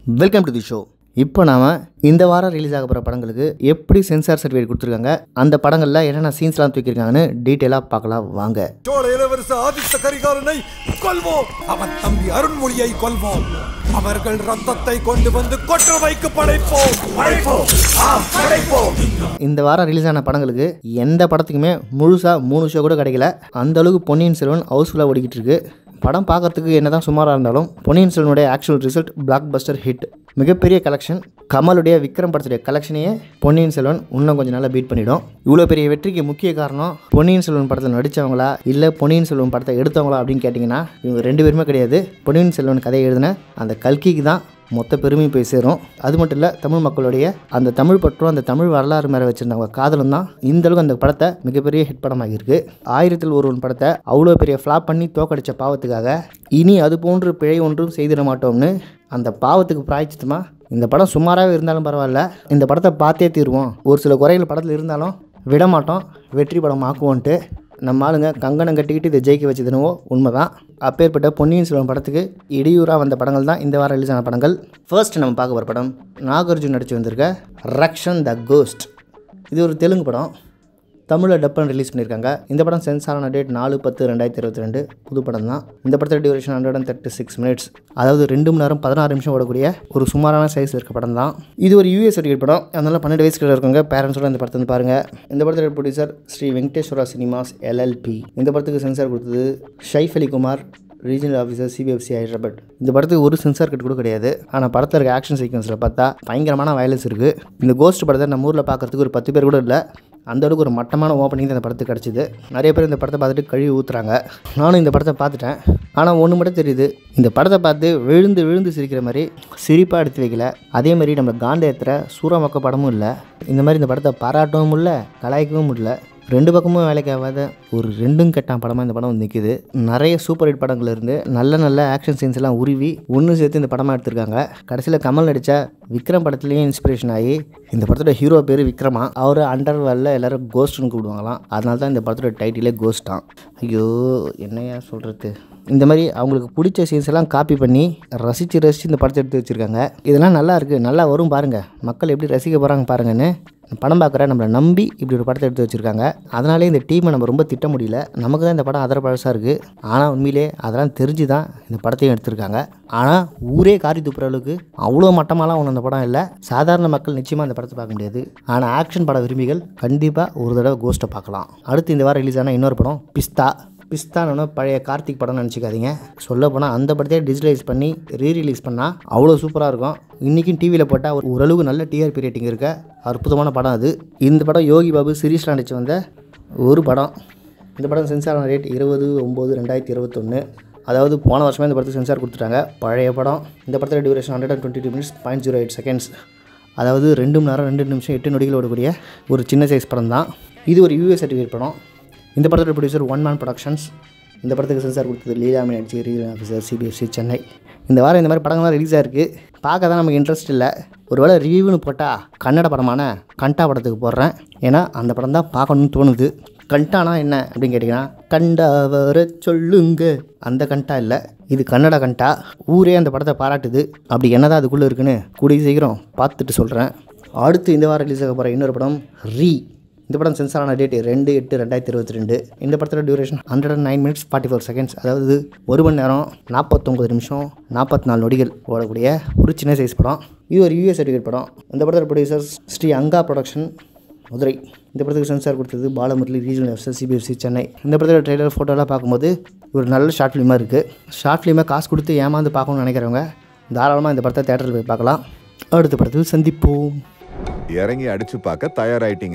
welcome to the show இப்போ நாம இந்த வாரம் ரிலீஸ் ஆக போகிற படங்களுக்கு எப்படி சென்சார் சர்டிஃபிகேட் கொடுத்துருக்காங்க அந்த படங்களில் என்னென்ன சீன்ஸ்லாம் தூக்கியிருக்காங்கன்னு டீட்டெயிலாக பார்க்கலாம் வாங்க சோழ இளவரசு ஆதித்த கரிகாலனை கொல்வோம் அவன் தம்பி அருண்மொழியை கொல்வோம் அவர்கள் ரத்தத்தை கொண்டு வந்து கொற்றவைக்கு படைப்போம் படைப்போம் ஆம், படைப்போம் இந்த வாரம் ரிலீஸ் ஆன படங்களுக்கு எந்த படத்துக்குமே முழுசாக மூணு ஷோ கூட கிடைக்கல அந்த அளவுக்கு பொன்னியின் செல்வன் ஹவுஸ்ஃபுல்லாக ஓடிக்கிட்டு இருக்கு படம் பார்க்கறதுக்கு என்னதான் சுமாராக இருந்தாலும் பொன்னியின் செல்வனுடைய actual result blockbuster hit மிகப்பெரிய கலெக்ஷன் கமலுடைய விக்ரம் படத்துடைய கலெக்ஷனையே பொன்னியின் செல்வன் இன்னும் கொஞ்சம் நாளாக பீட் பண்ணிடும் இவ்வளோ பெரிய வெற்றிக்கு முக்கிய காரணம் பொன்னியின் செல்வன் படத்தில் நடித்தவங்களா இல்லை பொன்னியின் செல்வன் படத்தை எடுத்தவங்களா அப்படின்னு கேட்டிங்கன்னா இவங்க ரெண்டு பேருமே கிடையாது பொன்னியின் செல்வன் கதையை எழுதின அந்த கல்கிக்கு தான் மொத்த பெருமையும் போய் சேரும் அது மட்டும் இல்லை தமிழ் மக்களுடைய அந்த தமிழ் பற்றும் அந்த தமிழ் வரலாறு மேலே வச்சிருந்தவங்க காதலும் தான் இந்த அளவுக்கு அந்த படத்தை மிகப்பெரிய ஹிட் படமாகியிருக்கு ஆயிரத்தில் ஒருவன் படத்தை அவ்வளோ பெரிய ஃப்ளாப் பண்ணி தோக்கடிச்ச பாவத்துக்காக இனி அது போன்று பிழை ஒன்றும் செய்திட மாட்டோம்னு அந்த பாவத்துக்கு பிராய்ச்சித்துமா இந்த படம் சுமாராகவே இருந்தாலும் பரவாயில்ல இந்த படத்தை பார்த்தே தீருவோம் ஒரு சில குறைகள் படத்தில் இருந்தாலும் விட மாட்டோம் வெற்றி படம் ஆக்குவோன்ட்டு நம்ம ஆளுங்க கங்கணம் கட்டிக்கிட்டு இதை ஜெயிக்க வச்சதுனவோ உண்மைதான் அப்பேற்பட்ட பொன்னியின் செல்வன் படத்துக்கு இடையூறாக வந்த படங்கள் தான் இந்த வாரம் ரிலீஸ் ஆன படங்கள் ஃபர்ஸ்ட் நம்ம பார்க்க போகிற படம் நாகார்ஜுன் நடிச்சு வந்திருக்க ரக்ஷன் த கோஸ்ட் இது ஒரு தெலுங்கு படம் தமிழில் டப்பன் ரிலீஸ் பண்ணியிருக்காங்க இந்த படம் சென்சார் ஆன டேட் நாலு பத்து ரெண்டாயிரத்தி இருபத்தி ரெண்டு புது படம் தான் இந்த படத்தோட duration hundred and thirty six minutes அதாவது ரெண்டு மணி நேரம் பதினாறு நிமிஷம் ஓடக்கூடிய ஒரு சுமாரான சைஸ் இருக்க படம் தான் இது ஒரு யூஎஸ் சர்டிஃபிகேட் படம் அதனால பன்னெண்டு வயசுக்குள்ள இருக்கவங்க பேரண்ட்ஸோட இந்த படத்தை வந்து பாருங்கள் இந்த படத்தோட producer Sri Venkateswara cinemas LLP இந்த படத்துக்கு சென்சார் கொடுத்தது Saif Ali Kumar regional officer CBFC Hyderabad இந்த படத்துக்கு ஒரு சென்சார் கட் கூட கிடையாது ஆனால் படத்தில் இருக்க ஆக்ஷன் சீக்வன்ஸில் பார்த்தா பயங்கரமான வயலன்ஸ் இருக்குது இந்த கோஸ்ட் படத்தை நம்ம ஊரில் பார்க்கறதுக்கு ஒரு பத்து பேர் கூட இல்லை அந்த அளவுக்கு ஒரு மட்டமான ஓப்பனிங் தான் இந்த படத்துக்கு கிடச்சிது நிறைய பேர் இந்த படத்தை பார்த்துட்டு கழுவி ஊற்றுறாங்க நானும் இந்த படத்தை பார்த்துட்டேன் ஆனால் ஒன்று மட்டும் தெரியுது இந்த படத்தை பார்த்து விழுந்து விழுந்து சிரிக்கிற மாதிரி சிரிப்பாக எடுத்து வைக்கல அதே மாதிரி நம்ம காந்த ஏற்றுற சூறமக்க படமும் இல்லை இந்த மாதிரி இந்த படத்தை பாராட்டவும் முடியல கலாய்க்கவும் முடியல ரெண்டு பக்கமும் வேலைக்கு ஆகாத ஒரு ரெண்டும் கெட்டான் படமாக இந்த படம் வந்து நிற்கிது நிறைய சூப்பர் ஹிட் படங்கள்ல இருந்து நல்ல நல்ல ஆக்ஷன் சீன்ஸ் எல்லாம் உருவி ஒன்று சேர்த்து இந்த படமாக எடுத்திருக்காங்க கடைசியில் கமல் நடித்த விக்ரம் படத்துலேயும் இன்ஸ்பிரேஷன் ஆகி இந்த படத்தோட ஹீரோ பேர் விக்ரமா அவர் அண்டர் வேலில் எல்லாரும் கோஸ்ட்னு கூப்பிடுவாங்களாம் அதனால தான் இந்த படத்தோட டைட்டிலே கோஸ்டான் ஐயோ என்னையா சொல்கிறது இந்த மாதிரி அவங்களுக்கு பிடிச்ச சீன்ஸ் எல்லாம் காப்பி பண்ணி ரசித்து ரசித்து இந்த படத்தை எடுத்து வச்சுருக்காங்க இதெல்லாம் நல்லா இருக்குது நல்லா வரும் பாருங்கள் மக்கள் எப்படி ரசிக்க போகிறாங்க பாருங்கன்னு படம் பார்க்குற நம்மளை நம்பி இப்படி ஒரு படத்தை எடுத்து வச்சுருக்காங்க அதனாலே இந்த டீமை நம்ம ரொம்ப திட்ட முடியல நமக்கு தான் இந்த படம் அதர பழசாக இருக்குது ஆனால் உண்மையிலே அதெல்லாம் தெரிஞ்சு தான் இந்த படத்தையும் எடுத்திருக்காங்க ஆனால் ஊரே காரி துப்புற அளவுக்கு அவ்வளோ மட்டமாலாம் ஒன்று அந்த படம் இல்லை சாதாரண மக்கள் நிச்சயமாக இந்த படத்தை பார்க்க முடியாது ஆனால் ஆக்ஷன் பட விரும்பிகள் கண்டிப்பாக ஒரு தடவை கோஸ்ட்டை பார்க்கலாம் அடுத்து இந்த வாரம் ரிலீஸ் ஆன இன்னொரு படம் பிஸ்தா பிஸ்தானோட பழைய கார்த்திக் படம்னு நினச்சிக்காதீங்க சொல்ல போனால் அந்த படத்தையே டிஜிட்டலைஸ் பண்ணி ரீ ரிலீஸ் பண்ணால் அவ்வளோ சூப்பராக இருக்கும் இன்றைக்கும் டிவியில் போட்டால் ஒரு ஓரளவுக்கு நல்ல டிஆர்பி ரேட்டிங் இருக்க அற்புதமான படம் அது இந்த படம் யோகி பாபு சீரீஸில் நடிச்சு வந்த ஒரு படம் இந்த படம் சென்சார் ஆன ரேட் இருபது ஒம்பது ரெண்டாயிரத்தி இருபத்தொன்று அதாவது போன வருஷமே இந்த படத்துக்கு சென்சார் கொடுத்துட்டாங்க பழைய படம் இந்த படத்தோட duration hundred and twenty two minutes point zero eight seconds அதாவது ரெண்டு மணி நேரம் ரெண்டு நிமிஷம் எட்டு நொடிகள் ஓடக்கூடிய ஒரு சின்ன சைஸ் படம் தான் இது ஒரு யூஎஸ் சர்டிஃபிகேட் படம் இந்த படத்தோட ப்ரொடியூசர் ஒன் மேன் ப்ரொடக்ஷன்ஸ் இந்த படத்துக்கு சென்சார் கொடுத்தது லீலாமணி நடிச்சு ரீஜன் ஆஃபீஸர் சிபிஎஃப்சி சென்னை இந்த வாரம் இந்த மாதிரி படங்கள்லாம் ரிலீஸ் ஆயிருக்கு பார்க்க தான் நமக்கு இன்ட்ரெஸ்ட் இல்லை ஒருவேளை ரிவ்யூன்னு போட்டால் கன்னட படமான கண்டா படத்துக்கு போடுறேன் ஏன்னா அந்த படம் தான் பார்க்கணும்னு தோணுது கண்டானா என்ன அப்படின்னு கேட்டிங்கன்னா கண்டா வர சொல்லுங்க அந்த கண்டா இல்லை இது கன்னட கண்டா ஊரே அந்த படத்தை பாராட்டுது அப்படி என்னதான் அதுக்குள்ளே இருக்குன்னு கூடிய சீக்கிரம் பார்த்துட்டு சொல்கிறேன் அடுத்து இந்த வாரம் ரிலீஸ் ஆக போகிற இன்னொரு படம் ரீ இந்த படம் சென்சார் ஆன டேட் ரெண்டு எட்டு ரெண்டாயிரத்தி இருபத்தி ரெண்டு இந்த படத்தோட duration hundred and nine minutes forty four seconds அதாவது ஒரு மணி நேரம் நாற்பத்தொம்பது நிமிஷம் நாற்பத்தி நாலு நொடிகள் ஓடக்கூடிய ஒரு சின்ன சைஸ் படம் இது ஒரு யூஎஸ் சர்டிஃபிகேட் படம் இந்த படத்தோட ப்ரொடியூசர்ஸ் ஸ்ரீ அங்கா ப்ரொடக்ஷன் மதுரை இந்த படத்துக்கு சென்சார் கொடுத்தது Balamurali regional FS CBFC Chennai இந்த படத்தோட ட்ரெய்லர் ஃபோட்டோலாம் பார்க்கும்போது ஒரு நல்ல ஷார்ட் ஃபிலிமாக இருக்குது ஷார்ட் ஃபிலிமை காசு கொடுத்து ஏமாந்து பார்க்கணும்னு நினைக்கிறவங்க தாராளமாக இந்த படத்தை தேட்டரில் போய் பார்க்கலாம் அடுத்த படத்தில் சந்திப்போம் இறங்கி அடிச்சு பார்க்க தயாராயிட்டீங்க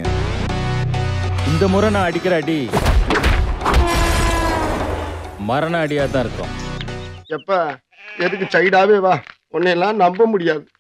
இந்த முறை நான் அடிக்கிற அடி மரண அடியாக தான் இருக்கும் எப்ப எதுக்கு சைடாவே வா உன்னையெல்லாம் நம்ப முடியாது